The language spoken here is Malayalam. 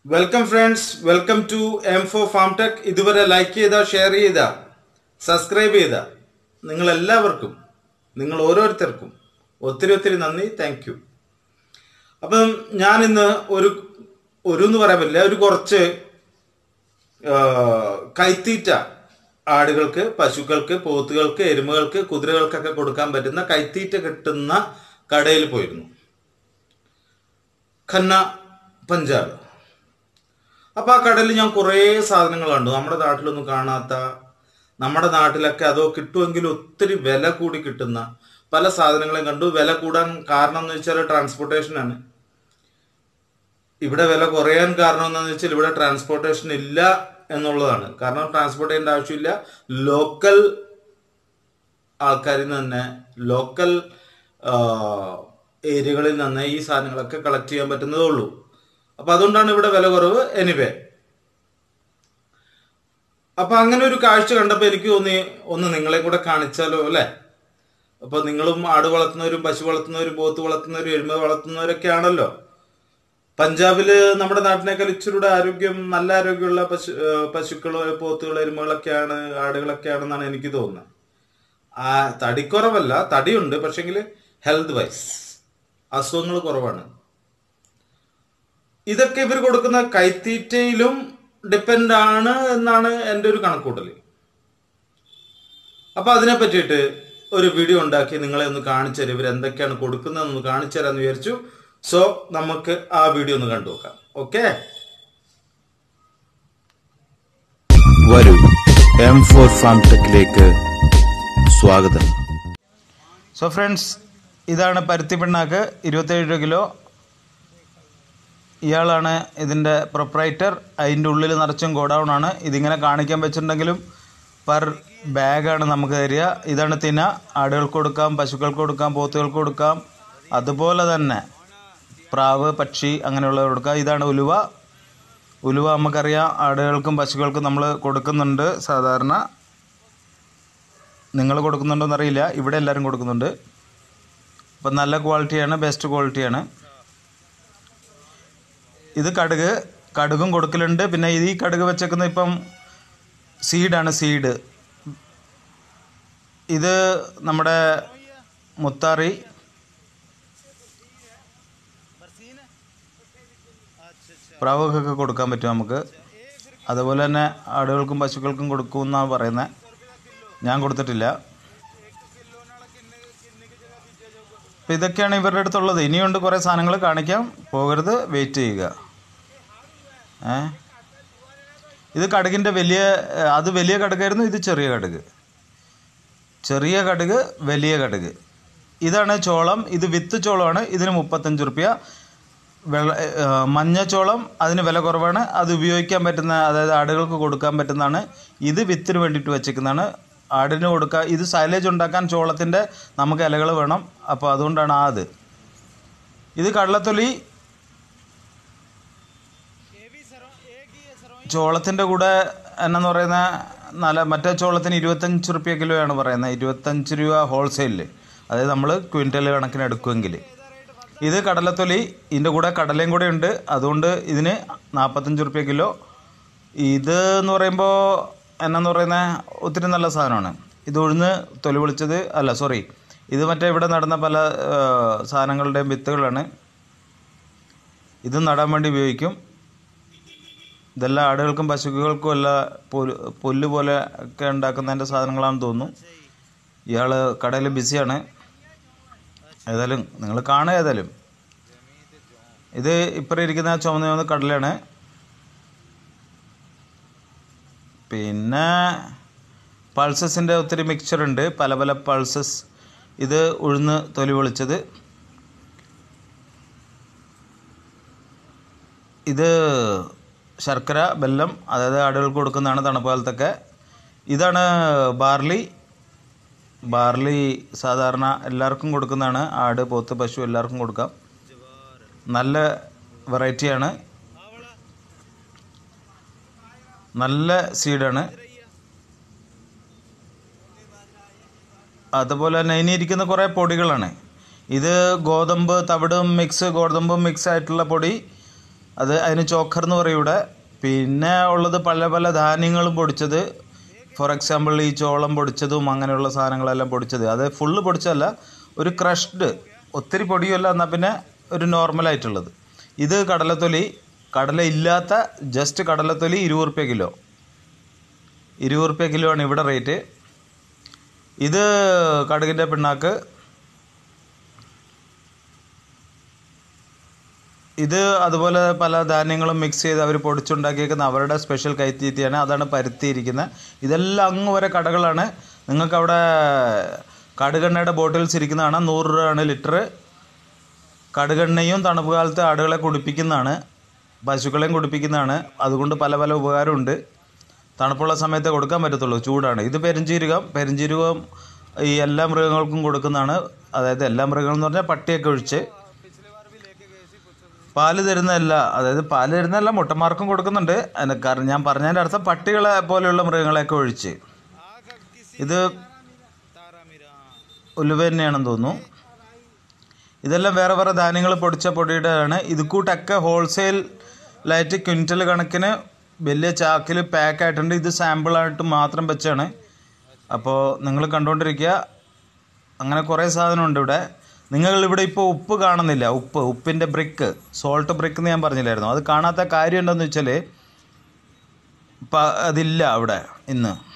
welcome friends welcome to M four farm tech ഇതുവരെ ലൈക്ക് ചെയ്ത ഷെയർ ചെയ്ത സബ്സ്ക്രൈബ് ചെയ്ത നിങ്ങൾ എല്ലാവർക്കും നിങ്ങൾ ഓരോരുത്തർക്കും ഒത്തിരി ഒത്തിരി നന്ദി താങ്ക് യു അപ്പം ഞാൻ ഇന്ന് ഒരു ഒരു എന്ന് പറയാൻ പറ്റില്ല ഒരു കുറച്ച് ആ, കൈത്തീറ്റ ആടുകൾക്ക് പശുക്കൾക്ക് പോത്തുകൾക്ക് എരുമകൾക്ക് കുതിരകൾക്കൊക്കെ കൊടുക്കാൻ പറ്റുന്ന കൈത്തീറ്റ കിട്ടുന്ന കടയിൽ പോയിരുന്നു ഖന്ന പഞ്ചാബ് അപ്പൊ ആ കടയിൽ ഞാൻ കുറേ സാധനങ്ങൾ കണ്ടു നമ്മുടെ നാട്ടിലൊന്നും കാണാത്ത നമ്മുടെ നാട്ടിലൊക്കെ അതോ കിട്ടുമെങ്കിലും ഒത്തിരി വില കൂടി കിട്ടുന്ന പല സാധനങ്ങളെയും കണ്ടു വില കൂടാൻ കാരണം എന്ന് വെച്ചാൽ ട്രാൻസ്പോർട്ടേഷനാണ് ഇവിടെ വില കുറയാൻ കാരണം എന്താണെന്ന് വെച്ചാൽ ഇവിടെ ട്രാൻസ്പോർട്ടേഷൻ ഇല്ല എന്നുള്ളതാണ് കാരണം ട്രാൻസ്പോർട്ട് ചെയ്യേണ്ട ആവശ്യമില്ല ലോക്കൽ ആൾക്കാരിൽ നിന്ന് തന്നെ ലോക്കൽ ഏരിയകളിൽ നിന്ന് ഈ സാധനങ്ങളൊക്കെ കളക്ട് ചെയ്യാൻ പറ്റുന്നതേ ഉള്ളൂ അപ്പൊ അതുകൊണ്ടാണ് ഇവിടെ വില കുറവ് എനിവേ അപ്പൊ അങ്ങനെ ഒരു കാഴ്ച കണ്ടപ്പോ എനിക്ക് തോന്നി ഒന്ന് നിങ്ങളെ കൂടെ കാണിച്ചാലോ അല്ലെ അപ്പൊ നിങ്ങളും ആട് വളർത്തുന്നവരും പശു വളർത്തുന്നവരും പോത്ത് വളർത്തുന്നവരും എരുമ വളർത്തുന്നവരൊക്കെ ആണല്ലോ പഞ്ചാബില് നമ്മുടെ നാട്ടിനേക്കാൾ ഇച്ചിരൂടെ ആരോഗ്യം നല്ല ആരോഗ്യമുള്ള പശു ഏഹ് പശുക്കളോ പോത്തുകളോ എരുമകളൊക്കെയാണ് ആടുകളൊക്കെയാണെന്നാണ് എനിക്ക് തോന്നുന്നത് ആ തടിക്കുറവല്ല തടിയുണ്ട് പക്ഷെങ്കിൽ ഹെൽത്ത് വൈസ് അസുഖങ്ങൾ കുറവാണ് ഇതൊക്കെ ഇവർ കൊടുക്കുന്ന കൈത്തീറ്റയിലും ഡിപ്പെൻഡ് ആണ് എന്നാണ് എൻ്റെ ഒരു കണക്കൂട്ടൽ അപ്പൊ അതിനെ പറ്റിയിട്ട് ഒരു വീഡിയോ ഉണ്ടാക്കി നിങ്ങളെ ഒന്ന് കാണിച്ചു തരാം ഇവർ എന്തൊക്കെയാണ് കൊടുക്കുന്നതെന്ന് കാണിച്ചു തരാമെന്ന് വിചാരിച്ചു സോ നമുക്ക് ആ വീഡിയോ ഒന്ന് കണ്ടു നോക്കാം ഓക്കെ വരൂ എം ഫോർ ഫാം ടെക്കിലേക്ക് സ്വാഗതം സോ ഫ്രണ്ട്സ് ഇതാണ് പരുത്തി പിണ്ണാക്ക് ഇരുപത്തേഴ് കിലോ ഇയാളാണ് ഇതിൻ്റെ പ്രൊപ്പറൈറ്റർ അതിൻ്റെ ഉള്ളിൽ നിറച്ചും ഗോഡൗൺ ആണ് ഇതിങ്ങനെ കാണിക്കാൻ വെച്ചിട്ടുണ്ടെങ്കിലും പെർ ബാഗാണ് നമുക്ക് തരിക ഇതാണ് തിന ആടുകൾക്ക് കൊടുക്കാം പശുക്കൾക്ക് കൊടുക്കാം പോത്തുകൾക്ക് കൊടുക്കാം അതുപോലെ തന്നെ പ്രാവ് പക്ഷി അങ്ങനെയുള്ളവർ കൊടുക്കാം ഇതാണ് ഉലുവ ഉലുവ നമുക്കറിയാം ആടുകൾക്കും പശുക്കൾക്കും നമ്മൾ കൊടുക്കുന്നുണ്ട് സാധാരണ നിങ്ങൾ കൊടുക്കുന്നുണ്ടോന്ന് അറിയില്ല ഇവിടെ എല്ലാവരും കൊടുക്കുന്നുണ്ട് അപ്പം നല്ല ക്വാളിറ്റിയാണ് ബെസ്റ്റ് ക്വാളിറ്റിയാണ് ഇത് കടുക് കടുകും കൊടുക്കലുണ്ട് പിന്നെ ഈ കടുക് വെച്ചേക്കുന്നത് ഇപ്പം സീഡാണ് സീഡ് ഇത് നമ്മുടെ മുത്താറി പ്രാവുകൾക്കൊക്കെ കൊടുക്കാൻ പറ്റും നമുക്ക് അതുപോലെ തന്നെ ആടുകൾക്കും പശുക്കൾക്കും കൊടുക്കുമെന്നാണ് പറയുന്നത് ഞാൻ കൊടുത്തിട്ടില്ല അപ്പം ഇതൊക്കെയാണ് ഇവരുടെ അടുത്തുള്ളത് ഇനിയുണ്ട് കുറേ സാധനങ്ങൾ കാണിക്കാം പോകരുത് വെയിറ്റ് ചെയ്യുക ഏ ഇത് കടുകിൻ്റെ വലിയ അത് വലിയ കടുകായിരുന്നു ഇത് ചെറിയ കടുക് ചെറിയ കടുക് വലിയ കടുക് ഇതാണ് ചോളം ഇത് വിത്ത് ചോളമാണ് ഇതിന് മുപ്പത്തഞ്ച് റുപ്യ വെള്ള ഏ, മഞ്ഞച്ചോളം അതിന് വില കുറവാണ് അത് ഉപയോഗിക്കാൻ പറ്റുന്ന അതായത് ആടുകൾക്ക് കൊടുക്കാൻ പറ്റുന്നതാണ് ഇത് വിത്തിന് വേണ്ടിയിട്ട് വെച്ചേക്കുന്നതാണ് ആടിന് കൊടുക്കുക ഇത് സൈലേജ് ഉണ്ടാക്കാൻ ചോളത്തിൻ്റെ നമുക്ക് ഇലകൾ വേണം അപ്പോൾ അതുകൊണ്ടാണ് ആ അത് ഇത് കടലത്തൊലി ചോളത്തിൻ്റെ കൂടെ എന്നു പറയുന്ന നല്ല മറ്റേ ചോളത്തിന് ഇരുപത്തഞ്ച് റുപ്യ കിലോയാണ് പറയുന്നത് ഇരുപത്തഞ്ച് രൂപ ഹോൾസെയിലിൽ അതായത് നമ്മൾ ക്വിൻ്റൽ കണക്കിന് എടുക്കുമെങ്കിൽ ഇത് കടലത്തൊലി ഇതിൻ്റെ കൂടെ കടലയും കൂടെ ഉണ്ട് അതുകൊണ്ട് ഇതിന് നാൽപ്പത്തഞ്ച് റുപ്യ കിലോ ഇത് എന്ന് പറയുമ്പോൾ എന്നാന്ന് പറയുന്നത് ഒത്തിരി നല്ല സാധനമാണ് ഇത് ഉഴുന്ന് തൊലി പൊളിച്ചത് അല്ല സോറി ഇത് മറ്റേ ഇവിടെ നടന്ന പല ആ, സാധനങ്ങളുടെയും വിത്തുകളാണ് ഇത് നടാൻ വേണ്ടി ഉപയോഗിക്കും ഇതെല്ലാം ആടുകൾക്കും പശുക്കൾക്കും എല്ലാം പുല്ല് പുല്ല് പോലെ ഒക്കെ ഉണ്ടാക്കുന്നതിൻ്റെ സാധനങ്ങളാണെന്ന് തോന്നുന്നു ഇയാൾ കടയിൽ ബിസിയാണ് ഏതായാലും നിങ്ങൾ കാണുക ഏതായാലും ഇത് ഇപ്പുറം ഇരിക്കുന്ന ചുമന്ന ചുമന്ന കടലാണ് പിന്നെ പൾസസിൻ്റെ ഒത്തിരി മിക്സർ ഉണ്ട് പല പല പൾസസ് ഇത് ഉഴുന്ന് തൊലി പൊളിച്ചത് ഇത് ശർക്കര വെല്ലം അതായത് ആടുകൾക്ക് കൊടുക്കുന്നതാണ് തണുപ്പ് കാലത്തൊക്കെ ഇതാണ് ബാർലി ബാർലി സാധാരണ എല്ലാവർക്കും കൊടുക്കുന്നതാണ് ആട് പോത്ത് പശു എല്ലാവർക്കും കൊടുക്കാം നല്ല വെറൈറ്റിയാണ് നല്ല സീഡാണ് അതുപോലെ തന്നെ ഇനി ഇരിക്കുന്ന കുറേ പൊടികളാണ് ഇത് ഗോതമ്പ് തവിടും മിക്സ് ഗോതമ്പും മിക്സ് ആയിട്ടുള്ള പൊടി അത് അതിന് ചോക്കർ എന്ന് പറയും ഇവിടെ പിന്നെ ഉള്ളത് പല പല ധാന്യങ്ങളും പൊടിച്ചത് ഫോർ എക്സാമ്പിൾ ഈ ചോളം പൊടിച്ചതും അങ്ങനെയുള്ള സാധനങ്ങളെല്ലാം പൊടിച്ചത് അത് ഫുള്ള് പൊടിച്ചതല്ല ഒരു ക്രഷ്ഡ് ഒത്തിരി പൊടിയല്ല എന്നാൽ പിന്നെ ഒരു നോർമലായിട്ടുള്ളത് ഇത് കടലത്തൊലി കടല ഇല്ലാത്ത ജസ്റ്റ് കടലത്തൊലി ഇരുപത് റുപ്യ കിലോ ഇരുപത് റുപ്യ കിലോ ആണ് ഇവിടെ റേറ്റ് ഇത് കടുകിൻ്റെ പിണ്ണാക്ക് ഇത് അതുപോലെ പല ധാന്യങ്ങളും മിക്സ് ചെയ്ത് അവർ പൊടിച്ചുണ്ടാക്കിയേക്കുന്ന അവരുടെ സ്പെഷ്യൽ കൈത്തീറ്റിയാണ് അതാണ് പരുത്തിയിരിക്കുന്നത് ഇതെല്ലാം അങ്ങ് വരെ കടകളാണ് നിങ്ങൾക്ക് അവിടെ കടുകെണ്ണയുടെ ബോട്ടിൽസ് ഇരിക്കുന്നതാണ് നൂറ് രൂപയാണ് ലിറ്റർ കടുകെണ്ണയും തണുപ്പ് കാലത്ത് ആടുകളെ കുടിപ്പിക്കുന്നതാണ് പശുക്കളെയും കുടിപ്പിക്കുന്നതാണ് അതുകൊണ്ട് പല പല ഉപകാരമുണ്ട് തണുപ്പുള്ള സമയത്ത് കൊടുക്കാൻ പറ്റത്തുള്ളൂ ചൂടാണ് ഇത് പെരിഞ്ചീരകം പെരിഞ്ചീരകം ഈ എല്ലാ മൃഗങ്ങൾക്കും കൊടുക്കുന്നതാണ് അതായത് എല്ലാ മൃഗങ്ങൾ എന്ന് പറഞ്ഞാൽ പട്ടിയൊക്കെ ഒഴിച്ച് പാല് തരുന്നതല്ല അതായത് പാല് തരുന്നതല്ല മുട്ടന്മാർക്കും കൊടുക്കുന്നുണ്ട് അതിന് കാരണം ഞാൻ പറഞ്ഞതിൻ്റെ അർത്ഥം പട്ടികളെ പോലെയുള്ള മൃഗങ്ങളെയൊക്കെ ഒഴിച്ച് ഇത് ഉലുവ തന്നെയാണെന്ന് തോന്നുന്നു ഇതെല്ലാം വേറെ വേറെ ധാന്യങ്ങൾ പൊടിച്ച പൊടിയുടെയാണ് ഇത് കൂട്ടൊക്കെ ഹോൾസെയിലായിട്ട് ക്വിൻറ്റൽ കണക്കിന് വലിയ ചാക്കിൽ പാക്ക് ആയിട്ടുണ്ട് ഇത് സാമ്പിളായിട്ട് മാത്രം വെച്ചാണ് അപ്പോൾ നിങ്ങൾ കണ്ടുകൊണ്ടിരിക്കുക അങ്ങനെ കുറേ സാധനമുണ്ട് ഇവിടെ നിങ്ങൾ ഇവിടെ ഇപ്പോൾ ഉപ്പ് കാണുന്നില്ല ഉപ്പ് ഉപ്പിൻ്റെ ബ്രിക്ക് സോൾട്ട് ബ്രിക്ക് എന്ന് ഞാൻ പറഞ്ഞില്ലായിരുന്നു അത് കാണാത്ത കാര്യം എന്താണെന്ന് വെച്ചാൽ ഇപ്പം അതില്ല അവിടെ ഇന്ന്